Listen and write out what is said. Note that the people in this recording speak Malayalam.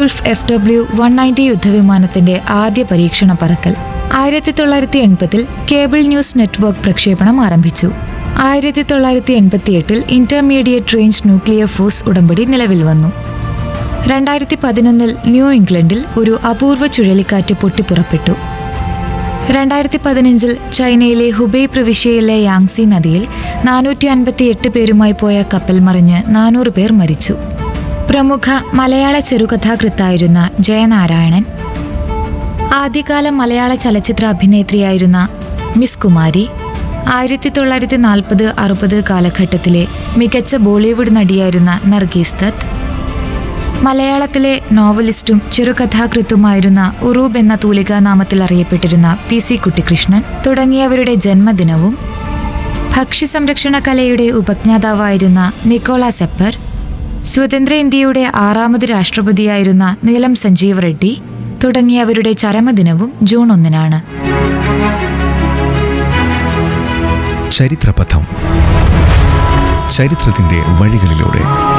wolf F W one ninety യുദ്ധവിമാനത്തിന്റെ ആദ്യ പരീക്ഷണ പറക്കൽ ആയിരത്തി തൊള്ളായിരത്തി എൺപതിൽ കേബിൾ ന്യൂസ് നെറ്റ്വർക്ക് പ്രക്ഷേപണം ആരംഭിച്ചു ആയിരത്തി തൊള്ളായിരത്തി എൺപത്തിയെട്ടിൽ ഇന്റർമീഡിയറ്റ് റേഞ്ച് ന്യൂക്ലിയർ ഫോഴ്സ് ഉടമ്പടി നിലവിൽ വന്നു രണ്ടായിരത്തി പതിനൊന്നിൽ ന്യൂ ഇംഗ്ലണ്ടിൽ ഒരു അപൂർവ ചുഴലിക്കാറ്റ് പൊട്ടിപ്പുറപ്പെട്ടു രണ്ടായിരത്തി പതിനഞ്ചിൽ ചൈനയിലെ ഹുബൈ പ്രവിശ്യയിലെ യാങ്സി നദിയിൽ നാനൂറ്റി അൻപത്തി എട്ട് പേരുമായി പോയ കപ്പൽ മറിഞ്ഞ് നാനൂറ് പേർ മരിച്ചു പ്രമുഖ മലയാള ചെറുകഥാകൃത്തായിരുന്ന ജയനാരായണൻ ആദ്യകാല മലയാള ചലച്ചിത്ര അഭിനേത്രിയായിരുന്ന മിസ് കുമാരി ആയിരത്തി തൊള്ളായിരത്തി നാൽപ്പത് അറുപത് കാലഘട്ടത്തിലെ മികച്ച ബോളിവുഡ് നടിയായിരുന്ന നർഗീസ് ദത്ത് മലയാളത്തിലെ നോവലിസ്റ്റും ചെറുകഥാകൃത്തുമായിരുന്ന ഉറൂബ് എന്ന തൂലികാനാമത്തിൽ അറിയപ്പെട്ടിരുന്ന പി സി കുട്ടിക്കൃഷ്ണൻ തുടങ്ങിയവരുടെ ജന്മദിനവും ഭക്ഷ്യസംരക്ഷണ കലയുടെ ഉപജ്ഞാതാവായിരുന്ന നിക്കോളാസ് എപ്പർ സ്വതന്ത്ര ഇന്ത്യയുടെ ആറാമത് രാഷ്ട്രപതിയായിരുന്ന നീലം സഞ്ജീവ് റെഡ്ഡി തുടങ്ങിയവരുടെ ചരമദിനവും ജൂൺ ഒന്നിനാണ് ചരിത്രപഥം ചരിത്രത്തിന്റെ വഴികളിലൂടെ